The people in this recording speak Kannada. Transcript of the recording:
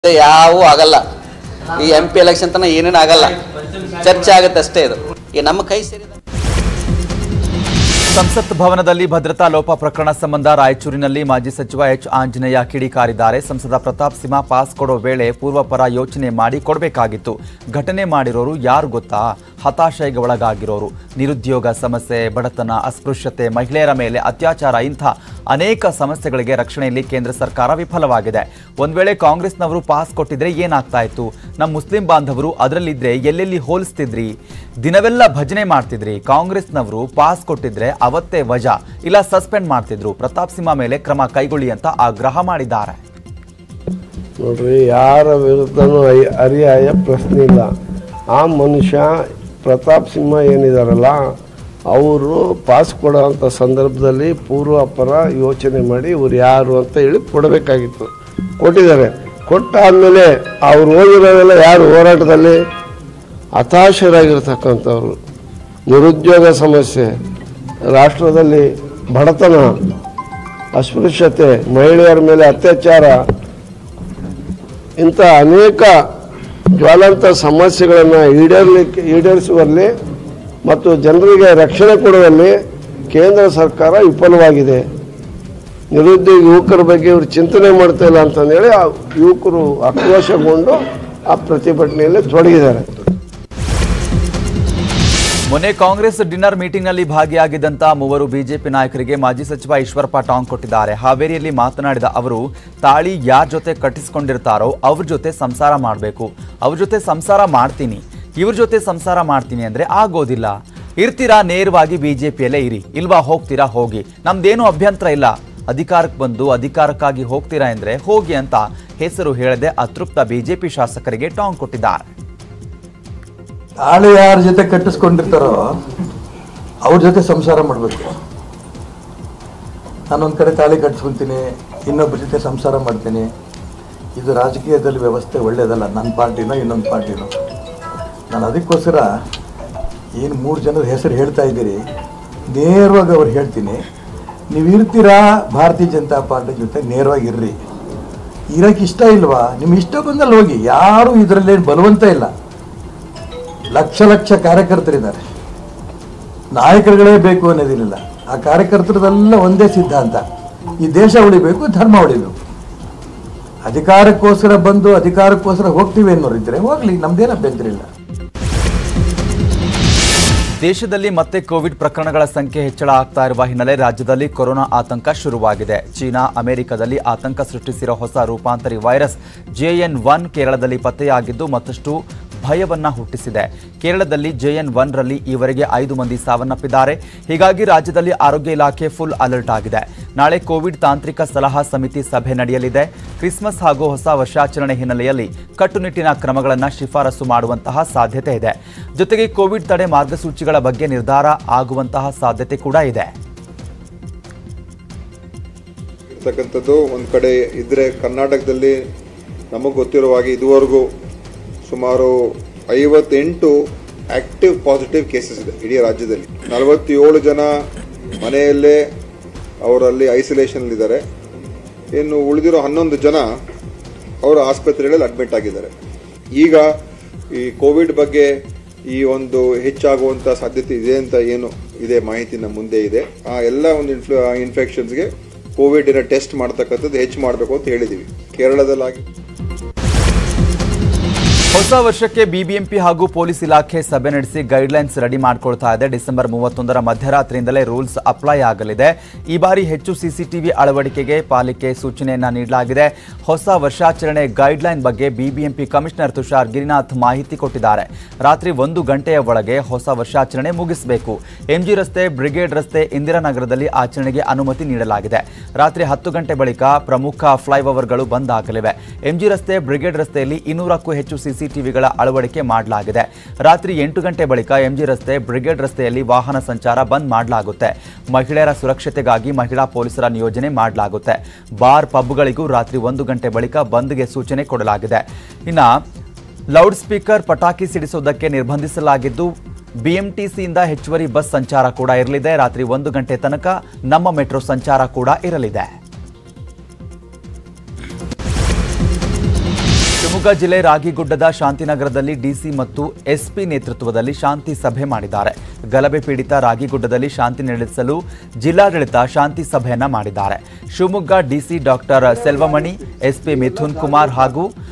ಯಾವೂ ಆಗಲ್ಲ ಈ ಎಂ ಪಿ ಎಲೆಕ್ಷನ್ ತನಕ ಏನೇನು ಆಗಲ್ಲ ಚರ್ಚೆ ಆಗುತ್ತೆ ಅಷ್ಟೇ ಇದು ಈ ನಮ್ಮ ಕೈ ಸೇರಿದ ಸಂಸತ್ ಭವನದಲ್ಲಿ ಭದ್ರತಾ ಲೋಪ ಪ್ರಕರಣ ಸಂಬಂಧ ರಾಯಚೂರಿನಲ್ಲಿ ಮಾಜಿ ಸಚಿವ ಎಚ್ ಆಂಜನೇಯ ಕಿಡಿಕಾರಿದ್ದಾರೆ ಸಂಸದ ಪ್ರತಾಪ್ ಸಿಂಹ ಪಾಸ್ ಕೊಡೋ ವೇಳೆ ಪೂರ್ವಪರ ಯೋಚನೆ ಮಾಡಿ ಕೊಡಬೇಕಾಗಿತ್ತು ಘಟನೆ ಮಾಡಿರೋರು ಯಾರು ಗೊತ್ತಾ ಹತಾಶೆಗೆ ಒಳಗಾಗಿರೋರು ನಿರುದ್ಯೋಗ ಸಮಸ್ಯೆ ಬಡತನ ಅಸ್ಪೃಶ್ಯತೆ ಮಹಿಳೆಯರ ಮೇಲೆ ಅತ್ಯಾಚಾರ ಇಂಥ ಅನೇಕ ಸಮಸ್ಯೆಗಳಿಗೆ ರಕ್ಷಣೆಯಲ್ಲಿ ಕೇಂದ್ರ ಸರ್ಕಾರ ವಿಫಲವಾಗಿದೆ ಒಂದ್ ವೇಳೆ ಕಾಂಗ್ರೆಸ್ನವರು ಪಾಸ್ ಕೊಟ್ಟಿದ್ರೆ ಏನಾಗ್ತಾ ಇತ್ತು ನಮ್ಮ ಮುಸ್ಲಿಂ ಬಾಂಧವರು ಅದರಲ್ಲಿದ್ರೆ ಎಲ್ಲೆಲ್ಲಿ ಹೋಲಿಸ್ತಿದ್ರಿ ದಿನವೆಲ್ಲ ಭಜನೆ ಮಾಡ್ತಿದ್ರಿ ಕಾಂಗ್ರೆಸ್ನವರು ಪಾಸ್ ಕೊಟ್ಟಿದ್ರೆ ಅವತ್ತೇ ವಜಾ ಇಲ್ಲ ಸಸ್ಪೆಂಡ್ ಮಾಡ್ತಿದ್ರು ಪ್ರತಾಪ್ ಸಿಂಹ ಮೇಲೆ ಕ್ರಮ ಕೈಗೊಳ್ಳಿ ಅಂತ ಆಗ್ರಹ ಮಾಡಿದ್ದಾರೆ ನೋಡ್ರಿ ಯಾರ ವಿರುದ್ಧನೂ ಐ- ಅರಿಯಾಯ ಪ್ರಶ್ನೆ ಇಲ್ಲ ಆ ಮನುಷ್ಯ ಪ್ರತಾಪ್ ಸಿಂಹ ಏನಿದಾರಲ್ಲ ಅವರು ಪಾಸ್ ಕೊಡೋವಂಥ ಸಂದರ್ಭದಲ್ಲಿ ಪೂರ್ವಾಪರ ಯೋಚನೆ ಮಾಡಿ ಇವ್ರು ಯಾರು ಅಂತ ಹೇಳಿ ಕೊಡಬೇಕಾಗಿತ್ತು ಕೊಟ್ಟಿದ್ದಾರೆ ಕೊಟ್ಟಾದ್ಮೇಲೆ ಅವ್ರು ಹೋಗಿರೋರೆಲ್ಲ ಯಾರು ಹೋರಾಟದಲ್ಲಿ ಹತಾಶರಾಗಿರ್ತಕ್ಕಂಥವ್ರು ನಿರುದ್ಯೋಗ ಸಮಸ್ಯೆ ರಾಷ್ಟ್ರದಲ್ಲಿ ಬಡತನ ಅಸ್ಪೃಶ್ಯತೆ ಮಹಿಳೆಯರ ಮೇಲೆ ಅತ್ಯಾಚಾರ ಇಂಥ ಅನೇಕ ಜ್ವಲಂತ ಸಮಸ್ಯೆಗಳನ್ನು ಈಡೇರಲಿಕ್ಕೆ ಈಡೇರಿಸುವಲ್ಲಿ ಮತ್ತು ಜನರಿಗೆ ರಕ್ಷಣೆ ಕೊಡುವಲ್ಲಿ ಕೇಂದ್ರ ಸರ್ಕಾರ ವಿಫಲವಾಗಿದೆ ನಿರುದ್ಯೋಗ ಯುವಕರ ಬಗ್ಗೆ ಇವರು ಚಿಂತನೆ ಮಾಡ್ತಾ ಇಲ್ಲ ಅಂತಂದೇಳಿ ಆ ಯುವಕರು ಆಕ್ರೋಶಗೊಂಡು ಆ ಪ್ರತಿಭಟನೆಯಲ್ಲಿ ತೊಡಗಿದ್ದಾರೆ ಮೊನ್ನೆ ಕಾಂಗ್ರೆಸ್ ಡಿನ್ನರ್ ಮೀಟಿಂಗ್ನಲ್ಲಿ ಭಾಗಿಯಾಗಿದ್ದಂತ ಮೂವರು ಬಿಜೆಪಿ ನಾಯಕರಿಗೆ ಮಾಜಿ ಸಚಿವ ಈಶ್ವರಪ್ಪ ಟಾಂಗ್ ಕೊಟ್ಟಿದ್ದಾರೆ ಹಾವೇರಿಯಲ್ಲಿ ಮಾತನಾಡಿದ ಅವರು ತಾಳಿ ಯಾರ ಜೊತೆ ಕಟ್ಟಿಸ್ಕೊಂಡಿರ್ತಾರೋ ಅವ್ರ ಜೊತೆ ಸಂಸಾರ ಮಾಡಬೇಕು ಅವ್ರ ಜೊತೆ ಸಂಸಾರ ಮಾಡ್ತೀನಿ ಇವ್ರ ಜೊತೆ ಸಂಸಾರ ಮಾಡ್ತೀನಿ ಅಂದ್ರೆ ಆಗೋದಿಲ್ಲ ಇರ್ತೀರಾ ನೇರವಾಗಿ ಬಿಜೆಪಿಯಲ್ಲೇ ಇರಿ ಇಲ್ವಾ ಹೋಗ್ತೀರಾ ಹೋಗಿ ನಮ್ದೇನು ಅಭ್ಯಂತರ ಇಲ್ಲ ಅಧಿಕಾರಕ್ಕೆ ಬಂದು ಅಧಿಕಾರಕ್ಕಾಗಿ ಹೋಗ್ತೀರಾ ಅಂದ್ರೆ ಹೋಗಿ ಅಂತ ಹೆಸರು ಹೇಳದೆ ಅತೃಪ್ತ ಬಿಜೆಪಿ ಶಾಸಕರಿಗೆ ಟಾಂಗ್ ಕೊಟ್ಟಿದ್ದಾರೆ ತಾಳಿ ಯಾರ ಜೊತೆ ಕಟ್ಟಿಸ್ಕೊಂಡಿರ್ತಾರೋ ಅವ್ರ ಜೊತೆ ಸಂಸಾರ ಮಾಡಬೇಕು ನಾನೊಂದು ಕಡೆ ತಾಳಿ ಕಟ್ಟಿಸ್ಕೊಂತೀನಿ ಇನ್ನೊಬ್ಬರ ಜೊತೆ ಸಂಸಾರ ಮಾಡ್ತೀನಿ ಇದು ರಾಜಕೀಯದಲ್ಲಿ ವ್ಯವಸ್ಥೆ ಒಳ್ಳೇದಲ್ಲ ನನ್ನ ಪಾರ್ಟಿನೋ ಇನ್ನೊಂದು ಪಾರ್ಟಿನೋ ನಾನು ಅದಕ್ಕೋಸ್ಕರ ಏನು ಮೂರು ಜನರ ಹೆಸರು ಹೇಳ್ತಾ ಇದ್ದೀರಿ ನೇರವಾಗಿ ಅವ್ರು ಹೇಳ್ತೀನಿ ನೀವು ಇರ್ತೀರಾ ಭಾರತೀಯ ಜನತಾ ಪಾರ್ಟಿ ಜೊತೆ ನೇರವಾಗಿ ಇರ್ರಿ ಇರಕ್ಕೆ ಇಷ್ಟ ಇಲ್ವಾ ನಿಮ್ಗೆ ಇಷ್ಟ ಬಂದಲ್ಲಿ ಹೋಗಿ ಯಾರು ಇದರಲ್ಲಿ ಬಲವಂತ ಇಲ್ಲ ಲಕ್ಷ ಲಕ್ಷ ಕಾರ್ಯಕರ್ತರಿದ್ದಾರೆ ನಾಯಕರುಗಳೇ ಬೇಕು ಅನ್ನೋದಿರಲಿಲ್ಲ ಆ ಕಾರ್ಯಕರ್ತರದೆಲ್ಲ ಒಂದೇ ಸಿದ್ಧಾಂತ ಈ ದೇಶ ಉಳಿಬೇಕು ಧರ್ಮ ಉಳಿಬೇಕು ಅಧಿಕಾರಕ್ಕೋಸ್ಕರ ಬಂದು ಅಧಿಕಾರಕ್ಕೋಸ್ಕರ ಹೋಗ್ತೀವಿ ಅನ್ನೋರಿದ್ರೆ ಹೋಗ್ಲಿ ನಮ್ದೇನು ಅಭ್ಯಂತರ ಇಲ್ಲ ದೇಶದಲ್ಲಿ ಮತ್ತೆ ಕೋವಿಡ್ ಪ್ರಕರಣಗಳ ಸಂಖ್ಯೆ ಹೆಚ್ಚಳ ಆಗ್ತಾ ಇರುವ ಹಿನ್ನೆಲೆ ರಾಜ್ಯದಲ್ಲಿ ಕೊರೋನಾ ಆತಂಕ ಶುರುವಾಗಿದೆ ಚೀನಾ ಅಮೆರಿಕದಲ್ಲಿ ಆತಂಕ ಸೃಷ್ಟಿಸಿರೋ ಹೊಸ ರೂಪಾಂತರಿ ವೈರಸ್ ಜೆಎನ್ ಒನ್ ಕೇರಳದಲ್ಲಿ ಪತ್ತೆಯಾಗಿದ್ದು ಮತ್ತಷ್ಟು ಭಯವನ್ನ ಹುಟ್ಟಿಸಿದೆ ಕೇರಳದಲ್ಲಿ ಜೆಎನ್ ಒನ್ ರಲ್ಲಿ ಈವರೆಗೆ ಐದು ಮಂದಿ ಸಾವನ್ನಪ್ಪಿದ್ದಾರೆ ಹೀಗಾಗಿ ರಾಜ್ಯದಲ್ಲಿ ಆರೋಗ್ಯ ಇಲಾಖೆ ಫುಲ್ ಅಲರ್ಟ್ ಆಗಿದೆ ನಾಳೆ ಕೋವಿಡ್ ತಾಂತ್ರಿಕ ಸಲಹಾ ಸಮಿತಿ ಸಭೆ ನಡೆಯಲಿದೆ ಕ್ರಿಸ್ಮಸ್ ಹಾಗೂ ಹೊಸ ವರ್ಷಾಚರಣೆ ಹಿನ್ನೆಲೆಯಲ್ಲಿ ಕಟ್ಟುನಿಟ್ಟಿನ ಕ್ರಮಗಳನ್ನು ಶಿಫಾರಸು ಮಾಡುವಂತಹ ಸಾಧ್ಯತೆ ಇದೆ ಜೊತೆಗೆ ಕೋವಿಡ್ ತಡೆ ಮಾರ್ಗಸೂಚಿಗಳ ಬಗ್ಗೆ ನಿರ್ಧಾರ ಆಗುವಂತಹ ಸಾಧ್ಯತೆ ಕೂಡ ಇದೆ ಇರ್ತಕ್ಕಂಥದ್ದು ಒಂದು ಕಡೆ ಇದ್ದರೆ ಕರ್ನಾಟಕದಲ್ಲಿ ನಮಗೆ ಗೊತ್ತಿರುವ ಹಾಗೆ ಇದುವರೆಗೂ ಸುಮಾರು ಐವತ್ತೆಂಟು ಆಕ್ಟಿವ್ ಪಾಸಿಟಿವ್ ಕೇಸಸ್ ಇದೆ ಇಡೀ ರಾಜ್ಯದಲ್ಲಿ ನಲವತ್ತೇಳು ಜನ ಮನೆಯಲ್ಲೇ ಅವರಲ್ಲಿ ಐಸೋಲೇಷನಲ್ಲಿದ್ದಾರೆ ಇನ್ನು ಉಳಿದಿರೋ ಹನ್ನೊಂದು ಜನ ಅವರು ಆಸ್ಪತ್ರೆಗಳಲ್ಲಿ ಅಡ್ಮಿಟ್ ಆಗಿದ್ದಾರೆ ಈಗ ಈ ಕೋವಿಡ್ ಬಗ್ಗೆ ಈ ಒಂದು ಹೆಚ್ಚಾಗುವಂಥ ಸಾಧ್ಯತೆ ಇದೆ ಅಂತ ಏನು ಇದೆ ಮಾಹಿತಿ ನಮ್ಮ ಮುಂದೆ ಇದೆ ಆ ಎಲ್ಲ ಒಂದು ಇನ್ಫ್ಲು ಇನ್ಫೆಕ್ಷನ್ಸ್ಗೆ ಕೋವಿಡಿನ ಟೆಸ್ಟ್ ಮಾಡ್ತಕ್ಕಂಥದ್ದು ಹೆಚ್ಚು ಮಾಡಬೇಕು ಅಂತ ಹೇಳಿದ್ದೀವಿ ಕೇರಳದಲ್ಲಾಗಿ ಹೊಸ ವರ್ಷಕ್ಕೆ ಬಿಬಿಎಂಪಿ ಹಾಗೂ ಪೊಲೀಸ್ ಇಲಾಖೆ ಸಭೆ ನಡೆಸಿ ಗೈಡ್ಲೈನ್ಸ್ ರೆಡಿ ಮಾಡ್ಕೊಳ್ತಾ ಇದೆ ಡಿಸೆಂಬರ್ ಮೂವತ್ತೊಂದರ ಮಧ್ಯರಾತ್ರಿಯಿಂದಲೇ ರೂಲ್ಸ್ ಅಪ್ಲೈ ಆಗಲಿದೆ ಈ ಬಾರಿ ಹೆಚ್ಚು ಸಿಸಿಟಿವಿ ಅಳವಡಿಕೆಗೆ ಪಾಲಿಕೆ ಸೂಚನೆಯನ್ನ ನೀಡಲಾಗಿದೆ ಹೊಸ ವರ್ಷಾಚರಣೆ ಗೈಡ್ಲೈನ್ ಬಗ್ಗೆ ಬಿಬಿಎಂಪಿ ಕಮಿಷನರ್ ತುಷಾರ್ ಗಿರಿನಾಥ್ ಮಾಹಿತಿ ಕೊಟ್ಟಿದ್ದಾರೆ ರಾತ್ರಿ ಒಂದು ಗಂಟೆಯ ಒಳಗೆ ಹೊಸ ವರ್ಷಾಚರಣೆ ಮುಗಿಸಬೇಕು ಎಂಜಿ ರಸ್ತೆ ಬ್ರಿಗೇಡ್ ರಸ್ತೆ ಇಂದಿರಾನಗರದಲ್ಲಿ ಆಚರಣೆಗೆ ಅನುಮತಿ ನೀಡಲಾಗಿದೆ ರಾತ್ರಿ ಹತ್ತು ಗಂಟೆ ಬಳಿಕ ಪ್ರಮುಖ ಫ್ಲೈಓವರ್ಗಳು ಬಂದ್ ಆಗಲಿವೆ ಎಂಜಿ ರಸ್ತೆ ಬ್ರಿಗೇಡ್ ರಸ್ತೆಯಲ್ಲಿ ಇನ್ನೂರಕ್ಕೂ ಹೆಚ್ಚು ಸಿಸಿಟಿವಿಗಳ ಅಳವಡಿಕೆ ಮಾಡಲಾಗಿದೆ ರಾತ್ರಿ ಎಂಟು ಗಂಟೆ ಬಳಿಕ ಎಂಜಿ ರಸ್ತೆ ಬ್ರಿಗೇಡ್ ರಸ್ತೆಯಲ್ಲಿ ವಾಹನ ಸಂಚಾರ ಬಂದ್ ಮಾಡಲಾಗುತ್ತೆ ಮಹಿಳೆಯರ ಸುರಕ್ಷತೆಗಾಗಿ ಮಹಿಳಾ ಪೊಲೀಸರ ನಿಯೋಜನೆ ಮಾಡಲಾಗುತ್ತೆ ಬಾರ್ ಪಬ್ಗಳಿಗೂ ರಾತ್ರಿ ಒಂದು ಗಂಟೆ ಬಳಿಕ ಬಂದ್ಗೆ ಸೂಚನೆ ಕೊಡಲಾಗಿದೆ ಇನ್ನ ಲೌಡ್ ಸ್ಪೀಕರ್ ಪಟಾಕಿ ಸಿಡಿಸುವುದಕ್ಕೆ ನಿರ್ಬಂಧಿಸಲಾಗಿದ್ದು ಬಿಎಂಟಿಸಿಯಿಂದ ಹೆಚ್ಚುವರಿ ಬಸ್ ಸಂಚಾರ ಕೂಡ ಇರಲಿದೆ ರಾತ್ರಿ ಒಂದು ಗಂಟೆ ತನಕ ನಮ್ಮ ಮೆಟ್ರೋ ಸಂಚಾರ ಕೂಡ ಇರಲಿದೆ ಶಿವಮೊಗ್ಗ ಜಿಲ್ಲೆ ರಾಗಿಗುಡ್ಡದ ಶಾಂತಿನಗರದಲ್ಲಿ ಡಿಸಿ ಮತ್ತು ಎಸ್ಪಿ ನೇತೃತ್ವದಲ್ಲಿ ಶಾಂತಿ ಸಭೆ ಮಾಡಿದ್ದಾರೆ ಗಲಭೆ ಪೀಡಿತ ರಾಗಿಗುಡ್ಡದಲ್ಲಿ ಶಾಂತಿ ನಡೆಸಲು ಜಿಲ್ಲಾಡಳಿತ ಶಾಂತಿ ಸಭೆಯನ್ನ ಮಾಡಿದ್ದಾರೆ Shivamogga DC doctor Selvamani SP Mithun Kumar ಹಾಗೂ